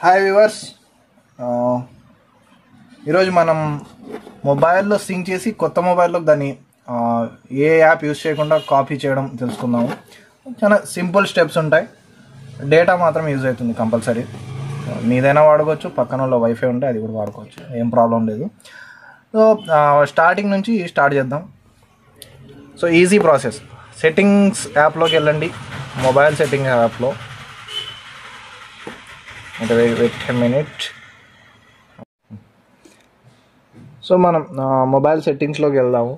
hi viewers ఈరోజు మనం మొబైల్లో సింక్ చేసి కొత్త మొబైల్లో దాన్ని ఆ, ఏ యాప్ యూజ్ చేయకుండా కాపీ చేయడం తెలుసుకుందాము చాలా సింపుల్ స్టెప్స్ ఉంటాయి డేటా మాత్రం యూజ్ అవుతుంది కంపల్సరీ మీదైనా వాడుకోవచ్చు పక్కన వాళ్ళ వైఫై ఉంటే అది కూడా వాడుకోవచ్చు ఏం ప్రాబ్లం లేదు సో స్టార్టింగ్ నుంచి స్టార్ట్ చేద్దాం సో ఈజీ ప్రాసెస్ సెట్టింగ్స్ యాప్లోకి వెళ్ళండి మొబైల్ సెట్టింగ్ యాప్లో అంటే వెయిట్ మినిట్ సో మనం ఆ, మొబైల్ సెట్టింగ్స్లోకి వెళ్దాము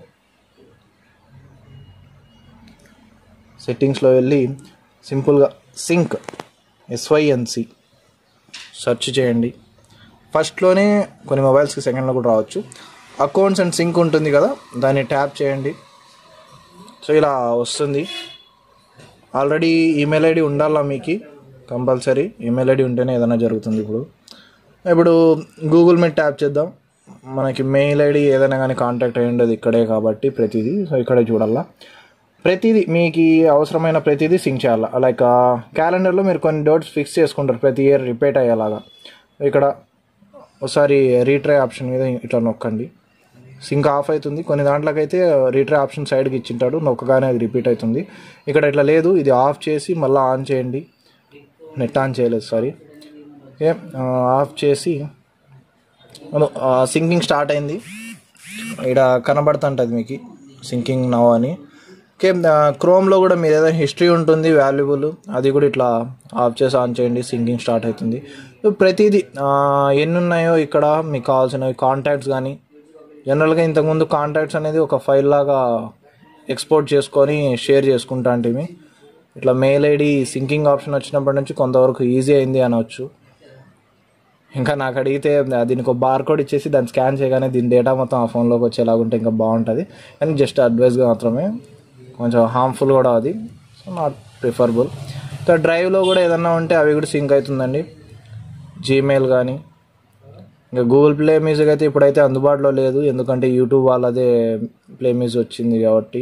సెట్టింగ్స్లో వెళ్ళి సింపుల్గా సింక్ ఎస్వైఎన్సి సెర్చ్ చేయండి ఫస్ట్లోనే కొన్ని మొబైల్స్కి సెకండ్లో కూడా రావచ్చు అకౌంట్స్ అండ్ సింక్ ఉంటుంది కదా దాన్ని ట్యాప్ చేయండి సో ఇలా వస్తుంది ఆల్రెడీ ఈమెయిల్ ఐడి ఉండాలా మీకు కంపల్సరీ ఈమెయిల్ ఐడి ఉంటేనే ఏదైనా జరుగుతుంది ఇప్పుడు ఇప్పుడు గూగుల్ మీట్ ట్యాప్ చేద్దాం మనకి మెయిల్ ఐడి ఏదైనా కానీ కాంటాక్ట్ అయ్యి ఉండదు ఇక్కడే కాబట్టి ప్రతిదీ సో ఇక్కడే చూడాలా ప్రతిదీ మీకు అవసరమైన ప్రతిదీ సింక్ చేయాలి లైక్ క్యాలెండర్లో మీరు కొన్ని డేట్స్ ఫిక్స్ చేసుకుంటారు ప్రతి ఇయర్ రిపీట్ అయ్యేలాగా ఇక్కడ ఒకసారి రీట్రై ఆప్షన్ మీద ఇట్లా నొక్కండి సింక్ ఆఫ్ అవుతుంది కొన్ని దాంట్లోకైతే రీట్రై ఆప్షన్ సైడ్కి ఇచ్చింటాడు నొక్కగానే అది రిపీట్ అవుతుంది ఇక్కడ ఇట్లా లేదు ఇది ఆఫ్ చేసి మళ్ళీ ఆన్ చేయండి నెట్ ఆన్ చేయలేదు సారీ ఓకే ఆఫ్ చేసి సింకింగ్ స్టార్ట్ అయింది ఇక్కడ కనబడుతుంటుంది మీకు సింకింగ్ నవ్ అని ఓకే క్రోమ్లో కూడా మీరు ఏదైనా హిస్టరీ ఉంటుంది వాల్యుబుల్ అది కూడా ఇట్లా ఆఫ్ చేసి ఆన్ చేయండి సింకింగ్ స్టార్ట్ అవుతుంది సో ప్రతిదీ ఆ, ఎన్ని ఉన్నాయో ఇక్కడ మీకు కావాల్సినవి కాంటాక్ట్స్ కానీ జనరల్గా ఇంతకుముందు కాంటాక్ట్స్ అనేది ఒక ఫైల్ లాగా ఎక్స్పోర్ట్ చేసుకొని షేర్ చేసుకుంటా అంటే ఇట్లా మెయిల్ ఐడి సింకింగ్ ఆప్షన్ వచ్చినప్పటి నుంచి కొంతవరకు ఈజీ అయింది అనవచ్చు ఇంకా నాకు అడిగితే దీనికి ఒక బార్ కోడ్ ఇచ్చేసి దాన్ని స్కాన్ చేయగానే దీని డేటా మొత్తం ఆ ఫోన్లోకి వచ్చేలాగా ఉంటే ఇంకా బాగుంటుంది కానీ జస్ట్ అడ్వైస్గా మాత్రమే కొంచెం హార్మ్ఫుల్ కూడా అది సో నాట్ ప్రిఫరబుల్ ఇంకా డ్రైవ్లో కూడా ఏదన్నా ఉంటే అవి కూడా సింక్ అవుతుందండి జీమెయిల్ కానీ ఇంకా గూగుల్ ప్లే మ్యూజిక్ అయితే ఇప్పుడైతే అందుబాటులో లేదు ఎందుకంటే యూట్యూబ్ వాళ్ళదే ప్లే మ్యూజిక్ వచ్చింది కాబట్టి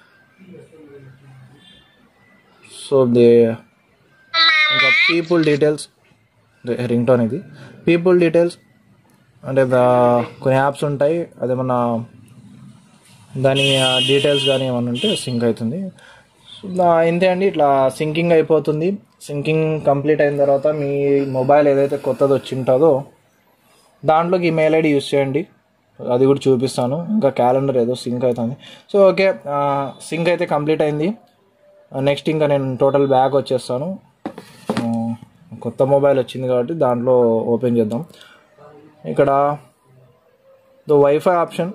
సో దే ఇంకా పీపుల్ డీటెయిల్స్ రింగ్ టోన్ ఇది పీపుల్ డీటెయిల్స్ అంటే దా- కొన్ని యాప్స్ ఉంటాయి అదేమన్నా దాని డీటెయిల్స్ కానీ ఏమన్నా ఉంటే సింక్ అవుతుంది సో దా- ఇంతే అండి ఇట్లా సింకింగ్ అయిపోతుంది సింకింగ్ కంప్లీట్ అయిన తర్వాత మీ మొబైల్ ఏదైతే కొత్తది వచ్చి ఉంటుందో దాంట్లోకి ఈమెయిల్ ఐడి యూస్ చేయండి అది కూడా చూపిస్తాను ఇంకా క్యాలెండర్ ఏదో సింక్ అవుతుంది సో ఓకే సింక్ అయితే కంప్లీట్ అయింది నెక్స్ట్ ఇంకా నేను టోటల్ బ్యాగ్ వచ్చేస్తాను ఆ, కొత్త మొబైల్ వచ్చింది కాబట్టి దాంట్లో ఓపెన్ చేద్దాం ఇక్కడ దో వైఫై ఆప్షన్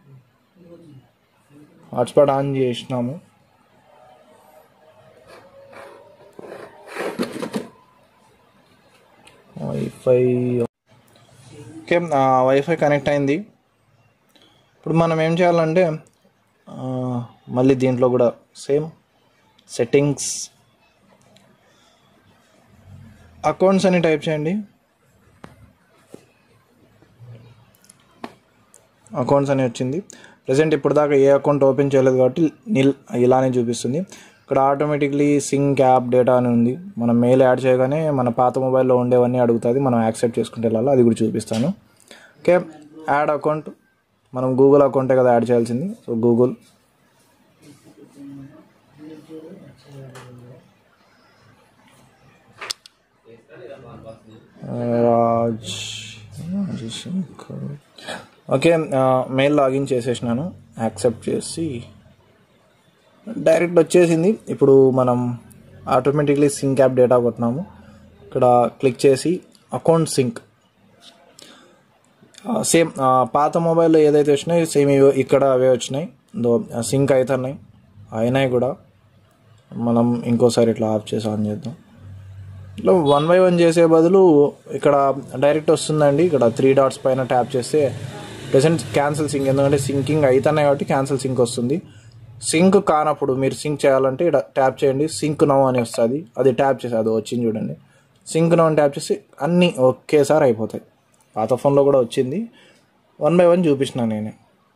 హాట్స్పాట్ ఆన్ చేసినాము వైఫై ఓకే వైఫై కనెక్ట్ అయింది ఇప్పుడు మనం ఏం చేయాలంటే ఆ, మళ్ళీ దీంట్లో కూడా సేమ్ సెట్టింగ్స్ అకౌంట్స్ అని టైప్ చేయండి అకౌంట్స్ అని వచ్చింది ప్రజెంట్ ఇప్పుడు దాకా ఏ అకౌంట్ ఓపెన్ చేయలేదు కాబట్టి నిల్ ఇలానే చూపిస్తుంది ఇక్కడ ఆటోమేటిక్లీ సింక్ యాప్ డేటా అని ఉంది మనం మెయిల్ యాడ్ చేయగానే మన పాత మొబైల్లో ఉండేవన్నీ అడుగుతుంది మనం యాక్సెప్ట్ చేసుకుంటే వెళ్ళాలి అది కూడా చూపిస్తాను ఓకే యాడ్ అకౌంట్ మనం గూగుల్ అకౌంటే కదా యాడ్ చేయాల్సింది so Google Raj Rajashankar okay mail login చేసేసినాను యాక్సెప్ట్ చేసి డైరెక్ట్ వచ్చేసింది ఇప్పుడు మనం ఆటోమేటిక్లీ సింక్ యాప్ డేటా కొట్టినాము ఇక్కడ క్లిక్ చేసి అకౌంట్ సింక్ సేమ్ పాత మొబైల్లో ఏదైతే వచ్చినాయో సేమ్ ఇవే ఇక్కడ అవే వచ్చినాయి దో సింక్ అవుతున్నాయి అయినాయి కూడా మనం ఇంకోసారి ఇట్లా ఆఫ్ చేసి ఆన్ చేద్దాం ఇట్లా వన్ బై వన్ చేసే బదులు ఇక్కడ డైరెక్ట్ వస్తుందండి ఇక్కడ త్రీ డాట్స్ పైన ట్యాప్ చేస్తే ప్రెసెంట్ క్యాన్సిల్ సింక్ ఎందుకంటే సింకింగ్ అవుతున్నాయి కాబట్టి క్యాన్సిల్ సింక్ వస్తుంది సింక్ కానప్పుడు మీరు సింక్ చేయాలంటే ఇక్కడ ట్యాప్ చేయండి సింక్ నో అని వస్తుంది అది ట్యాప్ చేసి అది వచ్చింది చూడండి సింక్ నో అని ట్యాప్ చేసి అన్నీ ఒకేసారి అయిపోతాయి పాత ఫోన్లో కూడా వచ్చింది వన్ బై వన్ చూపించిన నేనే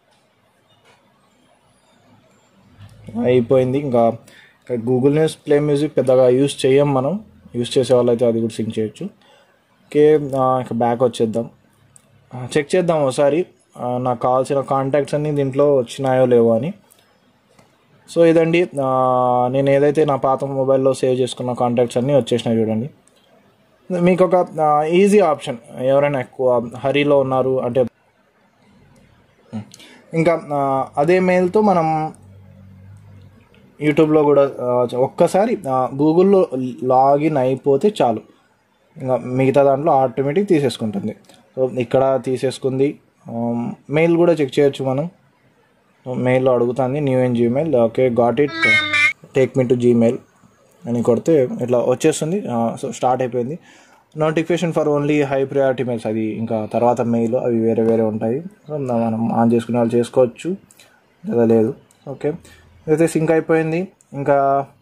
అయిపోయింది ఇంకా గూగుల్ న్యూస్ ప్లే మ్యూజిక్ పెద్దగా యూస్ చేయం మనం యూస్ చేసే వాళ్ళైతే అది కూడా సింక్ చేయొచ్చు ఓకే ఆ, ఇక బ్యాక్ వచ్చేద్దాం ఆ, చెక్ చేద్దాం ఒకసారి ఆ, నాకు కావాల్సిన కాంటాక్ట్స్ అన్నీ దీంట్లో వచ్చినాయో లేవో అని సో ఇదండి ఆ, నేను ఏదైతే నా పాత మొబైల్లో సేవ్ చేసుకున్న కాంటాక్ట్స్ అన్నీ వచ్చేసినాయి చూడండి మీకు ఒక ఈజీ ఆప్షన్ ఎవరైనా ఎక్కువ హరీలో ఉన్నారు అంటే ఇంకా ఆ, అదే మెయిల్తో మనం యూట్యూబ్లో కూడా ఆ, ఒక్కసారి ఆ, గూగుల్లో లాగిన్ అయిపోతే చాలు ఇంకా మిగతా దాంట్లో ఆటోమేటిక్ తీసేసుకుంటుంది సో ఇక్కడ తీసేసుకుంది మెయిల్ కూడా చెక్ చేయొచ్చు మనం మెయిల్లో అడుగుతుంది new in Gmail okay got it take me to Gmail అని కొడితే ఇట్లా వచ్చేస్తుంది సో స్టార్ట్ అయిపోయింది notification for only high priority mails అది ఇంకా తర్వాత మెయిల్ అవి వేరే వేరే ఉంటాయి సో మనం ఆన్ చేసుకునే వాళ్ళు చేసుకోవచ్చు లేదా లేదు ఓకే ఇదైతే సింక్ అయిపోయింది ఇంకా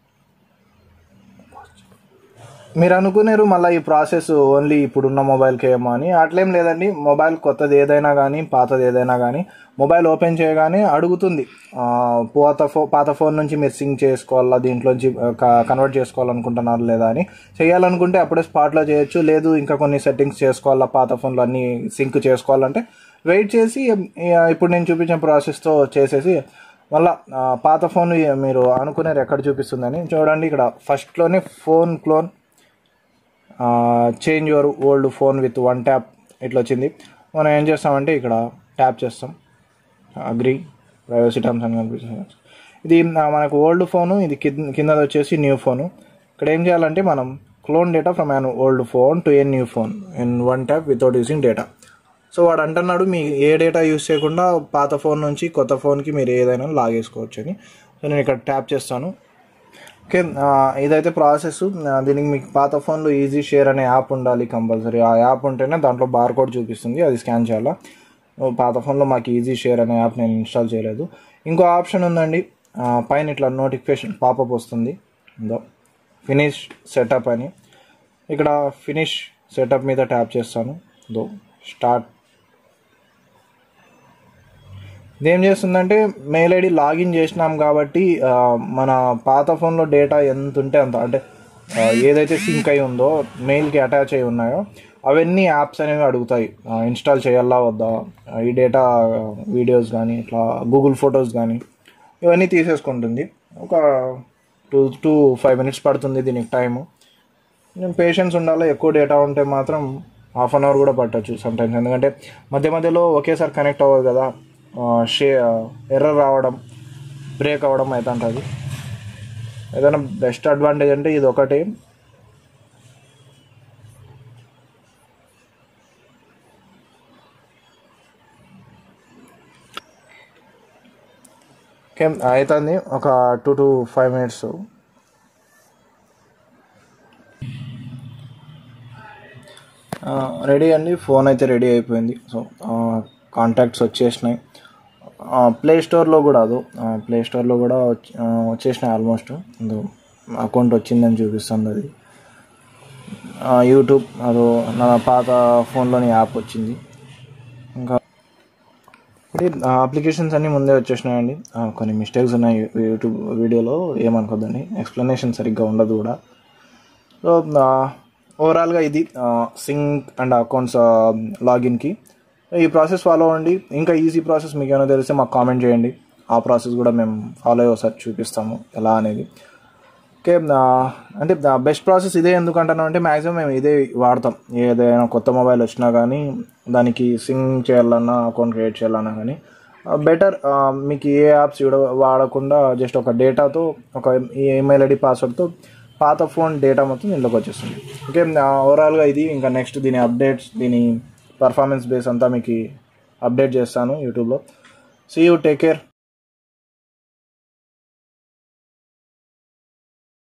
మీరు అనుకునేరు మళ్ళీ ఈ ప్రాసెస్ ఓన్లీ ఇప్పుడున్న మొబైల్కి ఏమో అని అట్లేం లేదండి మొబైల్ కొత్తది ఏదైనా కానీ పాతది ఏదైనా కానీ మొబైల్ ఓపెన్ చేయగానే అడుగుతుంది ఆ, పాత ఫో పాత ఫోన్ నుంచి మీరు సింక్ చేసుకోవాలా దీంట్లోంచి కన్వర్ట్ చేసుకోవాలనుకుంటున్నారు లేదా అని చేయాలనుకుంటే అప్పుడే స్పాట్లో చేయొచ్చు లేదు ఇంకా కొన్ని సెట్టింగ్స్ చేసుకోవాలా పాత ఫోన్లో అన్ని సింక్ చేసుకోవాలంటే వెయిట్ చేసి ఆ, ఇప్పుడు నేను చూపించిన ప్రాసెస్తో చేసేసి మళ్ళా ఆ, పాత ఫోన్ మీరు అనుకునేది ఎక్కడ చూపిస్తుందని చూడండి ఇక్కడ ఫస్ట్లోనే phone clone change your old phone with one tap ఇట్లా వచ్చింది మనం ఏం చేస్తామంటే ఇక్కడ ట్యాప్ చేస్తాం అగ్రి ప్రైవసీ టర్మ్స్ అని కనిపిస్తుంది ఇది ఆ, మనకు ఓల్డ్ ఫోను ఇది కింద కింద వచ్చేసి న్యూ ఫోను ఇక్కడ ఏం చేయాలంటే మనం clone data from an old phone to a new phone in one tap without using data so వాడు అంటున్నాడు మీ ఏ డేటా యూస్ చేయకుండా పాత ఫోన్ నుంచి కొత్త ఫోన్కి మీరు ఏదైనా లాగేసుకోవచ్చు అని సో నేను ఇక్కడ ట్యాప్ చేస్తాను ఓకే ఆ, ఇదైతే ప్రాసెస్ ఆ, దీనికి మీకు పాత ఫోన్లో ఈజీ షేర్ అనే యాప్ ఉండాలి కంపల్సరీ ఆ యాప్ ఉంటేనే దాంట్లో బార్ కోడ్ చూపిస్తుంది అది స్కాన్ చేయాలా ఓ, పాత ఫోన్లో మాకు ఈజీ షేర్ అనే యాప్ నేను ఇన్స్టాల్ చేయలేదు ఇంకో ఆప్షన్ ఉందండి ఆ, పైన ఇట్లా నోటిఫికేషన్ పాపప్ వస్తుంది ఇందో ఫినిష్ సెటప్ అని ఇక్కడ ఫినిష్ సెటప్ మీద ట్యాప్ చేస్తాను దో స్టార్ట్ ఇదేం చేస్తుందంటే మెయిల్ ఐడి లాగిన్ చేసినాం కాబట్టి ఆ, మన పాత ఫోన్లో డేటా ఎంత ఉంటే అంత అంటే ఆ, ఏదైతే సింక్ అయి ఉందో మెయిల్కి అటాచ్ అయి ఉన్నాయో అవన్నీ యాప్స్ అనేవి అడుగుతాయి ఆ, ఇన్స్టాల్ చేయాలా వద్దా ఆ, ఈ డేటా వీడియోస్ కానీ ఇట్లా గూగుల్ ఫొటోస్ కానీ ఇవన్నీ తీసేసుకుంటుంది ఒక టూ టూ ఫైవ్ మినిట్స్ పడుతుంది దీనికి టైము పేషెన్స్ ఉండాలి ఎక్కువ డేటా ఉంటే మాత్రం హాఫ్ అన్ అవర్ కూడా పట్టచ్చు సమ్టైమ్స్ ఎందుకంటే మధ్య మధ్యలో ఒకేసారి కనెక్ట్ అవ్వదు కదా షే ఎర్రర్ రావడం బ్రేక్ అవ్వడం అవుతుంటుంది ఏదైనా బెస్ట్ అడ్వాంటేజ్ అంటే ఇది ఒకటి ఓకే అవుతుంది ఒక two to five minutes ready అండి ఫోన్ అయితే రెడీ అయిపోయింది సో కాంటాక్ట్స్ వచ్చేసినాయి ప్లే స్టోర్లో కూడా అదో ప్లే స్టోర్లో కూడా వచ్చి- ఆ, వచ్చేసినాయి ఆల్మోస్ట్ అకౌంట్ వచ్చిందని చూపిస్తుంది అది ఆ, యూట్యూబ్ అదో నా పాత ఫోన్లోని యాప్ వచ్చింది ఇంకా ఇది అప్లికేషన్స్ అన్నీ ముందే వచ్చేసినాయండి ఆ, కొన్ని మిస్టేక్స్ ఉన్నాయి యూట్యూబ్ వీడియోలో ఏమనుకోద్దండి ఎక్స్ప్లెనేషన్ సరిగ్గా ఉండదు కూడా సో ఓవరాల్గా ఇది సింక్ అండ్ అకౌంట్స్ లాగిన్కి ఈ ప్రాసెస్ ఫాలో అవ్వండి ఇంకా ఈజీ ప్రాసెస్ మీకు ఏమైనా తెలిస్తే మాకు కామెంట్ చేయండి ఆ ప్రాసెస్ కూడా మేము ఫాలో అయ్యి ఒకసారి చూపిస్తాము ఎలా అనేది ఓకే అంటే బెస్ట్ ప్రాసెస్ ఇదే ఎందుకంటున్నాం అంటే మ్యాక్సిమం మేము ఇదే వాడతాం ఏదైనా కొత్త మొబైల్ వచ్చినా కానీ దానికి సింగ్ చేయాలన్నా అకౌంట్ క్రియేట్ చేయాలన్నా కానీ బెటర్ మీకు ఏ యాప్స్ వాడకుండా జస్ట్ ఒక డేటాతో ఒక ఈమెయిల్ ఐడి పాస్వర్డ్తో పాత ఫోన్ డేటా మొత్తం దీంట్లోకి వచ్చేస్తుంది ఓకే ఓవరాల్గా ఇది ఇంకా నెక్స్ట్ దీని అప్డేట్స్ దీని పర్ఫార్మెన్స్ బేస్ అంతా మీకు అప్డేట్ చేస్తాను యూట్యూబ్లో సీ యూ టేక్ కేర్